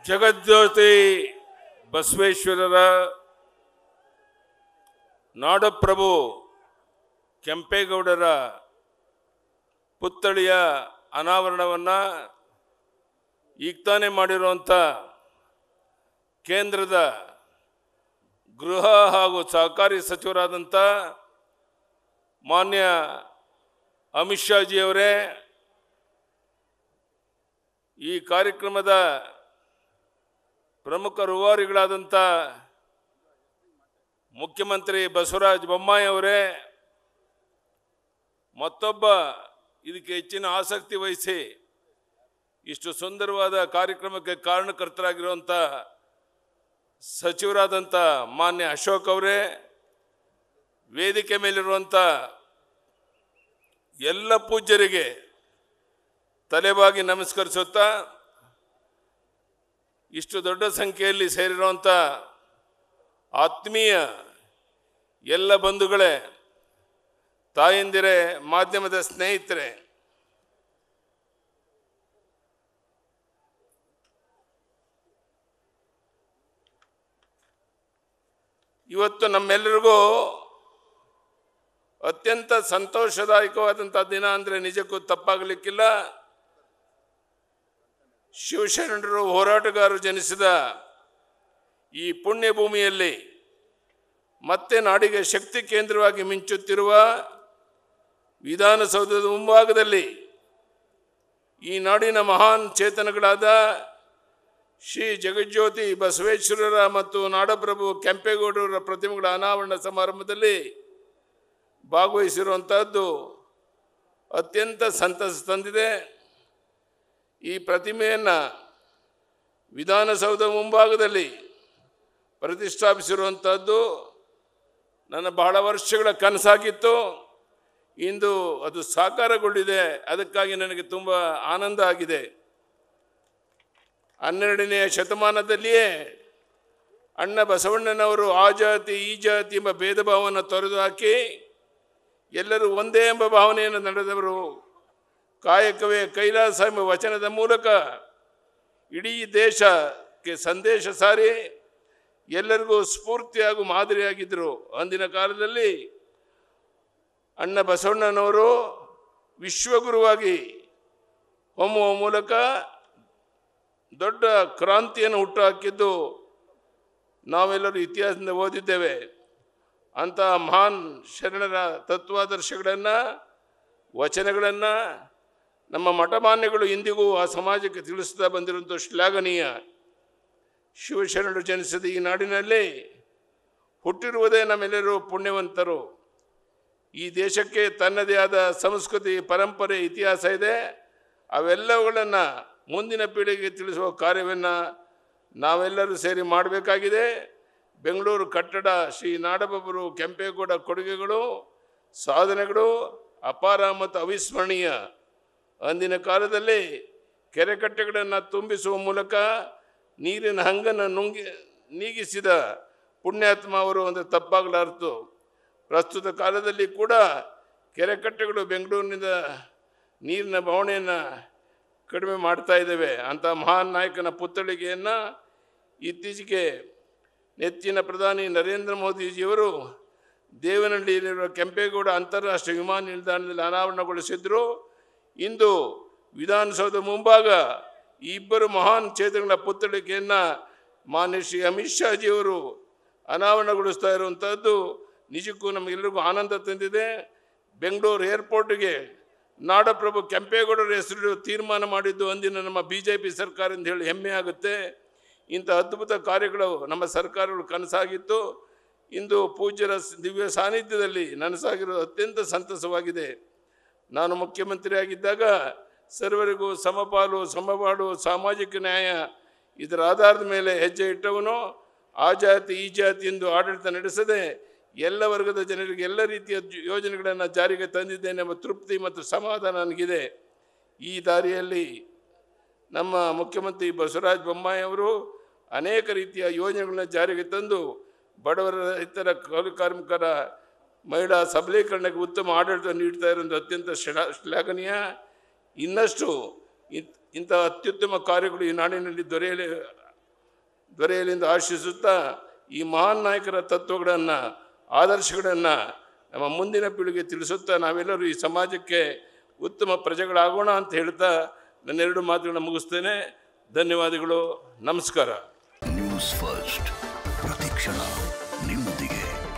ಜಗಜ್ಯೋತಿ ಬಸವೇಶ್ವರರ ನಾಡಪ್ರಭು ಕೆಂಪೇಗೌಡರ ಪುತ್ಥಳಿಯ ಅನಾವರಣವನ್ನು ಈಗ ತಾನೇ ಮಾಡಿರುವಂಥ ಕೇಂದ್ರದ ಗೃಹ ಹಾಗೂ ಸಹಕಾರಿ ಸಚಿವರಾದಂಥ ಮಾನ್ಯ ಅಮಿತ್ ಶಾಜಿಯವರೇ ಈ ಕಾರ್ಯಕ್ರಮದ ಪ್ರಮುಖ ರೂವಾರಿಗಳಾದಂಥ ಮುಖ್ಯಮಂತ್ರಿ ಬಸವರಾಜ ಬೊಮ್ಮಾಯಿ ಅವರೇ ಮತ್ತೊಬ್ಬ ಇದಕ್ಕೆ ಹೆಚ್ಚಿನ ಆಸಕ್ತಿ ವಹಿಸಿ ಇಷ್ಟು ಸುಂದರವಾದ ಕಾರ್ಯಕ್ರಮಕ್ಕೆ ಕಾರಣಕರ್ತರಾಗಿರುವಂಥ ಸಚಿವರಾದಂಥ ಮಾನ್ಯ ಅಶೋಕ್ ಅವರೇ ವೇದಿಕೆ ಮೇಲಿರುವಂಥ ಎಲ್ಲ ಪೂಜ್ಯರಿಗೆ ತಲೆಬಾಗಿ ನಮಸ್ಕರಿಸುತ್ತಾ ಇಷ್ಟು ದೊಡ್ಡ ಸಂಖ್ಯೆಯಲ್ಲಿ ಸೇರಿರುವಂಥ ಆತ್ಮೀಯ ಎಲ್ಲ ಬಂಧುಗಳೇ ತಾಯಂದಿರೇ ಮಾಧ್ಯಮದ ಸ್ನೇಹಿತರೆ ಇವತ್ತು ನಮ್ಮೆಲ್ಲರಿಗೂ ಅತ್ಯಂತ ಸಂತೋಷದಾಯಕವಾದಂಥ ದಿನ ಅಂದರೆ ನಿಜಕ್ಕೂ ತಪ್ಪಾಗಲಿಕ್ಕಿಲ್ಲ ಶಿವಶರಣರು ಹೋರಾಟಗಾರರು ಜನಿಸಿದ ಈ ಪುಣ್ಯ ಭೂಮಿಯಲ್ಲಿ ಮತ್ತೆ ನಾಡಿಗೆ ಶಕ್ತಿ ಕೇಂದ್ರವಾಗಿ ಮಿಂಚುತ್ತಿರುವ ವಿಧಾನಸೌಧದ ಮುಂಭಾಗದಲ್ಲಿ ಈ ನಾಡಿನ ಮಹಾನ್ ಚೇತನಗಳಾದ ಶ್ರೀ ಜಗಜ್ಯೋತಿ ಬಸವೇಶ್ವರರ ಮತ್ತು ನಾಡಪ್ರಭು ಕೆಂಪೇಗೌಡರ ಪ್ರತಿಮೆಗಳ ಅನಾವರಣ ಸಮಾರಂಭದಲ್ಲಿ ಭಾಗವಹಿಸಿರುವಂತಹದ್ದು ಅತ್ಯಂತ ಸಂತಸ ತಂದಿದೆ ಈ ಪ್ರತಿಮೆಯನ್ನು ವಿಧಾನಸೌಧ ಮುಂಭಾಗದಲ್ಲಿ ಪ್ರತಿಷ್ಠಾಪಿಸಿರುವಂಥದ್ದು ನನ್ನ ಬಹಳ ವರ್ಷಗಳ ಕನಸಾಗಿತ್ತು ಇಂದು ಅದು ಸಾಕಾರಗೊಂಡಿದೆ ಅದಕ್ಕಾಗಿ ನನಗೆ ತುಂಬ ಆನಂದ ಆಗಿದೆ ಹನ್ನೆರಡನೆಯ ಶತಮಾನದಲ್ಲಿಯೇ ಅಣ್ಣ ಬಸವಣ್ಣನವರು ಆ ಜಾತಿ ಈ ಜಾತಿ ಎಂಬ ಭೇದ ಭಾವವನ್ನು ತೊರೆದು ಹಾಕಿ ಎಲ್ಲರೂ ಒಂದೇ ಎಂಬ ಭಾವನೆಯನ್ನು ನಡೆದವರು ಕಾಯಕವೇ ಕೈಲಾಸ ಎಂಬ ವಚನದ ಮೂಲಕ ಇಡೀ ದೇಶಕ್ಕೆ ಸಂದೇಶ ಸಾರಿ ಎಲ್ಲರಿಗೂ ಸ್ಫೂರ್ತಿ ಹಾಗೂ ಮಾದರಿಯಾಗಿದ್ದರು ಅಂದಿನ ಕಾಲದಲ್ಲಿ ಅಣ್ಣ ಬಸವಣ್ಣನವರು ವಿಶ್ವಗುರುವಾಗಿ ಹೊಮ್ಮುವ ಮೂಲಕ ದೊಡ್ಡ ಕ್ರಾಂತಿಯನ್ನು ಹುಟ್ಟುಹಾಕಿದ್ದು ನಾವೆಲ್ಲರೂ ಇತಿಹಾಸದಿಂದ ಓದಿದ್ದೇವೆ ಅಂಥ ಮಹಾನ್ ಶರಣರ ತತ್ವಾದರ್ಶಗಳನ್ನು ವಚನಗಳನ್ನು ನಮ್ಮ ಮಠಮಾನ್ಯಗಳು ಇಂದಿಗೂ ಆ ಸಮಾಜಕ್ಕೆ ತಿಳಿಸ್ತಾ ಬಂದಿರುವಂಥ ಶ್ಲಾಘನೀಯ ಶಿವಶರಣರು ಜನಿಸಿದ ಈ ನಾಡಿನಲ್ಲಿ ಹುಟ್ಟಿರುವುದೇ ನಮ್ಮೆಲ್ಲರೂ ಪುಣ್ಯವಂತರು ಈ ದೇಶಕ್ಕೆ ತನ್ನದೇ ಆದ ಸಂಸ್ಕೃತಿ ಪರಂಪರೆ ಇತಿಹಾಸ ಇದೆ ಅವೆಲ್ಲವುಗಳನ್ನು ಮುಂದಿನ ಪೀಳಿಗೆಗೆ ತಿಳಿಸುವ ಕಾರ್ಯವನ್ನು ನಾವೆಲ್ಲರೂ ಸೇರಿ ಮಾಡಬೇಕಾಗಿದೆ ಬೆಂಗಳೂರು ಕಟ್ಟಡ ಶ್ರೀ ನಾಡಬಬ್ಬರು ಕೆಂಪೇಗೌಡ ಕೊಡುಗೆಗಳು ಸಾಧನೆಗಳು ಅಪಾರ ಮತ್ತು ಅವಿಸ್ಮರಣೀಯ ಅಂದಿನ ಕಾಲದಲ್ಲಿ ಕೆರೆಕಟ್ಟೆಗಳನ್ನು ತುಂಬಿಸುವ ಮೂಲಕ ನೀರಿನ ಹಂಗನ್ನು ನುಂಗಿ ನೀಗಿಸಿದ ಪುಣ್ಯಾತ್ಮ ಅವರು ಒಂದು ತಪ್ಪಾಗಲಾರ್ತು ಪ್ರಸ್ತುತ ಕಾಲದಲ್ಲಿ ಕೂಡ ಕೆರೆಕಟ್ಟೆಗಳು ಬೆಂಗಳೂರಿನಿಂದ ನೀರಿನ ಬವಣೆಯನ್ನು ಕಡಿಮೆ ಮಾಡ್ತಾ ಇದ್ದೇವೆ ಅಂಥ ಮಹಾನ್ ನಾಯಕನ ಪುತ್ಥಳಿಗೆಯನ್ನು ಇತ್ತೀಚೆಗೆ ನೆಚ್ಚಿನ ಪ್ರಧಾನಿ ನರೇಂದ್ರ ಮೋದಿಜಿಯವರು ದೇವನಹಳ್ಳಿಯಲ್ಲಿರುವ ಕೆಂಪೇಗೌಡ ಅಂತಾರಾಷ್ಟ್ರೀಯ ವಿಮಾನ ನಿಲ್ದಾಣದಲ್ಲಿ ಅನಾವರಣಗೊಳಿಸಿದ್ರು ಇಂದು ವಿಧಾನಸೌಧ ಮುಂಭಾಗ ಈ ಇಬ್ಬರು ಮಹಾನ್ ಚೇತನಗಳ ಪುತ್ಥಳಿಕೆಯನ್ನು ಮಾನ್ಯ ಶ್ರೀ ಅಮಿತ್ ಶಾಜಿಯವರು ಅನಾವರಣಗೊಳಿಸ್ತಾ ಇರುವಂಥದ್ದು ನಿಜಕ್ಕೂ ನಮಗೆಲ್ಲರಿಗೂ ಆನಂದ ತಂದಿದೆ ಬೆಂಗಳೂರು ಏರ್ಪೋರ್ಟ್ಗೆ ನಾಡಪ್ರಭು ಕೆಂಪೇಗೌಡರ ಹೆಸರು ತೀರ್ಮಾನ ಮಾಡಿದ್ದು ಅಂದಿನ ನಮ್ಮ ಬಿ ಜೆ ಪಿ ಸರ್ಕಾರ ಅಂತ ಹೇಳಿ ಹೆಮ್ಮೆ ಆಗುತ್ತೆ ಇಂಥ ಅದ್ಭುತ ಕಾರ್ಯಗಳು ನಮ್ಮ ಸರ್ಕಾರಗಳು ಕನಸಾಗಿತ್ತು ಇಂದು ಪೂಜ್ಯರ ದಿವ್ಯ ಸಾನ್ನಿಧ್ಯದಲ್ಲಿ ನನಸಾಗಿರೋದು ಅತ್ಯಂತ ಸಂತಸವಾಗಿದೆ ನಾನು ಮುಖ್ಯಮಂತ್ರಿಯಾಗಿದ್ದಾಗ ಸರ್ವರಿಗೂ ಸಮಪಾಲು ಸಮಪಾಡು ಸಾಮಾಜಿಕ ನ್ಯಾಯ ಇದರ ಆಧಾರದ ಮೇಲೆ ಹೆಜ್ಜೆ ಇಟ್ಟವನು ಆ ಜಾತಿ ಈ ಜಾತಿ ಎಂದು ಆಡಳಿತ ನಡೆಸದೆ ಎಲ್ಲ ವರ್ಗದ ಜನರಿಗೆ ಎಲ್ಲ ರೀತಿಯ ಯೋಜನೆಗಳನ್ನು ಜಾರಿಗೆ ತಂದಿದ್ದೇನೆ ಎಂಬ ತೃಪ್ತಿ ಮತ್ತು ಸಮಾಧಾನ ನನಗಿದೆ ಈ ದಾರಿಯಲ್ಲಿ ನಮ್ಮ ಮುಖ್ಯಮಂತ್ರಿ ಬಸವರಾಜ ಬೊಮ್ಮಾಯಿ ಅವರು ಅನೇಕ ರೀತಿಯ ಯೋಜನೆಗಳನ್ನ ಜಾರಿಗೆ ತಂದು ಬಡವರ ರೈತರ ಕೌಲು ಕಾರ್ಮಿಕರ ಮಹಿಳಾ ಸಬಲೀಕರಣಕ್ಕೆ ಉತ್ತಮ ಆಡಳಿತ ನೀಡ್ತಾ ಇರೋದು ಅತ್ಯಂತ ಶ್ಲಾ- ಶ್ಲಾಘನೀಯ ಇನ್ನಷ್ಟು ಇಂತ್- ಇಂಥ ಅತ್ಯುತ್ತಮ ಕಾರ್ಯಗಳು ಈ ನಾಡಿನಲ್ಲಿ ದೊರೆಯಲಿ ದೊರೆಯಲೆಂದು ಆಶಿಸುತ್ತಾ ಈ ಮಹಾನ್ ನಾಯಕರ ತತ್ವಗಳನ್ನು ಆದರ್ಶಗಳನ್ನು ನಮ್ಮ ಮುಂದಿನ ಪೀಳಿಗೆ ತಿಳಿಸುತ್ತಾ ನಾವೆಲ್ಲರೂ ಈ ಸಮಾಜಕ್ಕೆ ಉತ್ತಮ ಪ್ರಜೆಗಳಾಗೋಣ ಅಂತ ಹೇಳ್ತಾ ನನ್ನೆರಡು ಮಾತುಗಳನ್ನು ಮುಗಿಸ್ತೇನೆ ಧನ್ಯವಾದಗಳು ನಮಸ್ಕಾರ ನ್ಯೂಸ್ ಫಸ್ಟ್ ಪ್ರತಿಕ್ಷಣ ನಿಮ್ಮೊಂದಿಗೆ